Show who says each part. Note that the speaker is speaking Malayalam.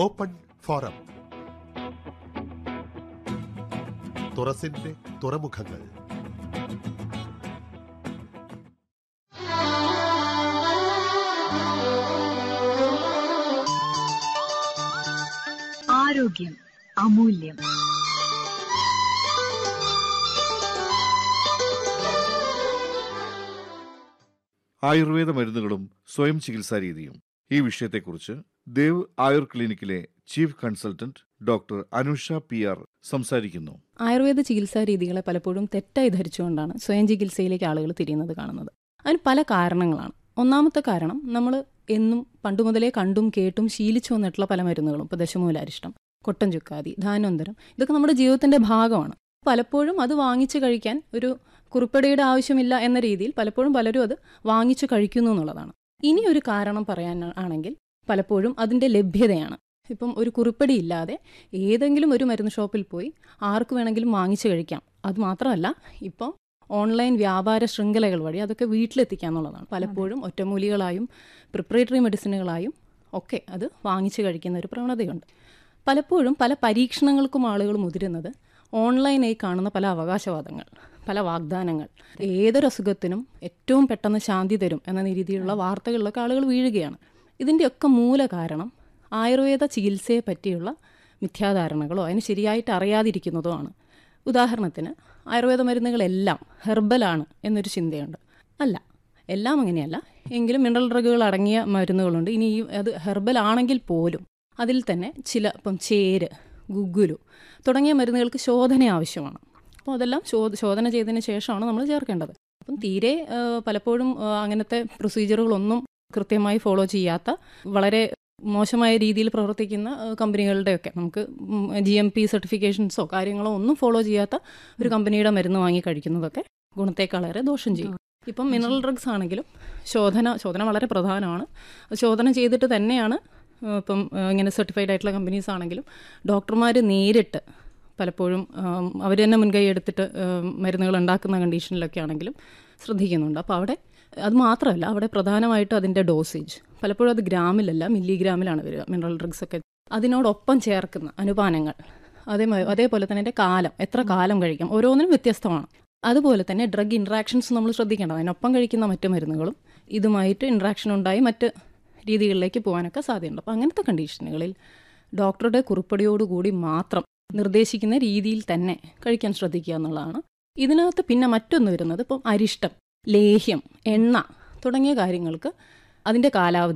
Speaker 1: ഓപ്പൺ ഫോറം തുറസിന്റെ തുറമുഖങ്ങൾ
Speaker 2: ആരോഗ്യം അമൂല്യം
Speaker 3: ആയുർവേദ മരുന്നുകളും സ്വയം ചികിത്സാ രീതിയും ഈ വിഷയത്തെക്കുറിച്ച് ദേവ് ആയുർ ക്ലിനിക്കിലെ chief consultant doctor Anusha P R സംസാരിക്കുന്നു
Speaker 4: ആയുർവേദ ചികിത്സാ രീതികളെ പലപ്പോഴും തെറ്റായി ധരിച്ചുകൊണ്ടാണ് സ്വയം ചികിത്സയിലേക്ക് ആളുകൾ തിരിയുന്നത് കാണുന്നത് അതിന് പല കാരണങ്ങളാണ് ഒന്നാമത്തെ കാരണം നമ്മൾ എന്നും പണ്ടു മുതലേ കണ്ടും കേട്ടും ശീലിച്ചു വന്നിട്ടുള്ള പല മരുന്നുകളും ഇപ്പോൾ ദശമൂലാരിഷ്ടം കൊട്ടൻ ചുക്കാതി ധാന്വന്തരം ഇതൊക്കെ നമ്മുടെ ജീവിതത്തിന്റെ ഭാഗമാണ് പലപ്പോഴും അത് വാങ്ങിച്ചു കഴിക്കാൻ ഒരു കുറിപ്പടിയുടെ ആവശ്യമില്ല എന്ന രീതിയിൽ പലപ്പോഴും പലരും അത് വാങ്ങിച്ചു കഴിക്കുന്നു എന്നുള്ളതാണ് ഇനി ഒരു കാരണം പറയാൻ ആണെങ്കിൽ പലപ്പോഴും അതിന്റെ ലഭ്യതയാണ് ഇപ്പം ഒരു കുറിപ്പടി ഇല്ലാതെ ഏതെങ്കിലും ഒരു മരുന്ന് ഷോപ്പിൽ പോയി ആർക്ക് വേണമെങ്കിലും വാങ്ങിച്ചു കഴിക്കാം അത് മാത്രമല്ല ഇപ്പം ഓൺലൈൻ വ്യാപാര ശൃംഖലകൾ വഴി അതൊക്കെ വീട്ടിലെത്തിക്കുക എന്നുള്ളതാണ് പലപ്പോഴും ഒറ്റമൂലികളായും പ്രിപ്പറേറ്ററി മെഡിസിനുകളായും ഒക്കെ അത് വാങ്ങിച്ചു കഴിക്കുന്ന ഒരു പ്രവണതയുണ്ട് പലപ്പോഴും പല പരീക്ഷണങ്ങൾക്കും ആളുകൾ മുതിരുന്നത് ഓൺലൈനായി കാണുന്ന പല അവകാശവാദങ്ങൾ പല വാഗ്ദാനങ്ങൾ ഏതൊരു അസുഖത്തിനും ഏറ്റവും പെട്ടെന്ന് ശാന്തി തരും എന്ന രീതിയിലുള്ള വാർത്തകളിലൊക്കെ ആളുകൾ വീഴുകയാണ് ഇതിൻ്റെയൊക്കെ മൂല കാരണം ആയുർവേദ ചികിത്സയെ പറ്റിയുള്ള മിഥ്യാധാരണകളോ അതിന് ശരിയായിട്ട് അറിയാതിരിക്കുന്നതോ ആണ് ഉദാഹരണത്തിന് ആയുർവേദ മരുന്നുകളെല്ലാം ഹെർബലാണ് എന്നൊരു ചിന്തയുണ്ട് അല്ല എല്ലാം അങ്ങനെയല്ല എങ്കിലും മിനറൽ ഡ്രഗുകൾ അടങ്ങിയ മരുന്നുകളുണ്ട് ഇനി ഈ അത് ഹെർബൽ ആണെങ്കിൽ പോലും അതിൽ തന്നെ ചില ഇപ്പം ചേര് ഗുഗുലു തുടങ്ങിയ മരുന്നുകൾക്ക് ശോധന ആവശ്യമാണ് അപ്പോൾ അതെല്ലാം ശോ ശോധന ചെയ്തതിന് ശേഷമാണ് നമ്മൾ ചേർക്കേണ്ടത് അപ്പം തീരെ ആ, പലപ്പോഴും ആ, അങ്ങനത്തെ പ്രൊസീജിയറുകളൊന്നും കൃത്യമായി ഫോളോ ചെയ്യാത്ത വളരെ മോശമായ രീതിയിൽ പ്രവർത്തിക്കുന്ന ആ, കമ്പനികളുടെയൊക്കെ നമുക്ക് ജി എം പി സർട്ടിഫിക്കേഷൻസോ കാര്യങ്ങളോ ഒന്നും ഫോളോ ചെയ്യാത്ത ഒരു കമ്പനിയുടെ മരുന്ന് വാങ്ങി കഴിക്കുന്നതൊക്കെ ഗുണത്തേക്കാളേറെ ദോഷം ചെയ്യും ഇപ്പം മിനറൽ ഡ്രഗ്സ് ആണെങ്കിലും ശോധന ശോധന വളരെ പ്രധാനമാണ് അത് ശോധന ചെയ്തിട്ട് തന്നെയാണ് ആ, ഇപ്പം ആ, ഇങ്ങനെ സർട്ടിഫൈഡ് ആയിട്ടുള്ള കമ്പനീസ് ആണെങ്കിലും ഡോക്ടർമാർ നേരിട്ട് പലപ്പോഴും അവർ തന്നെ മുൻകൈ എടുത്തിട്ട് ആ, മരുന്നുകൾ ഉണ്ടാക്കുന്ന കണ്ടീഷനിലൊക്കെ ആണെങ്കിലും ശ്രദ്ധിക്കുന്നുണ്ട് അപ്പോൾ അവിടെ അത് മാത്രമല്ല അവിടെ പ്രധാനമായിട്ടും അതിൻ്റെ ഡോസേജ് പലപ്പോഴും അത് ഗ്രാമിലല്ല മില്ലിഗ്രാമിലാണ് വരിക മിനറൽ ഡ്രഗ്സ് ഒക്കെ അതിനോടൊപ്പം ചേർക്കുന്ന അനുപാനങ്ങൾ അതേ അതേപോലെ തന്നെ അതിൻ്റെ കാലം എത്ര കാലം കഴിക്കാം ഓരോന്നിനും വ്യത്യസ്തമാണ് അതുപോലെ തന്നെ ഡ്രഗ് ഇൻട്രാക്ഷൻസ് നമ്മൾ ശ്രദ്ധിക്കേണ്ടത് അതിനൊപ്പം കഴിക്കുന്ന മറ്റു മരുന്നുകളും ഇതുമായിട്ട് ഇൻട്രാക്ഷൻ ഉണ്ടായി മറ്റ് രീതികളിലേക്ക് പോകാനൊക്കെ സാധ്യതയുണ്ട് അപ്പോൾ അങ്ങനത്തെ കണ്ടീഷനുകളിൽ ഡോക്ടറുടെ കുറിപ്പടിയോടുകൂടി മാത്രം നിർദ്ദേശിക്കുന്ന രീതിയിൽ തന്നെ കഴിക്കാൻ ശ്രദ്ധിക്കുക എന്നുള്ളതാണ് ഇതിനകത്ത് പിന്നെ മറ്റൊന്ന് വരുന്നത് ഇപ്പം അരിഷ്ടം ലേഹ്യം എണ്ണ തുടങ്ങിയ കാര്യങ്ങൾക്ക് അതിൻ്റെ കാലാവധി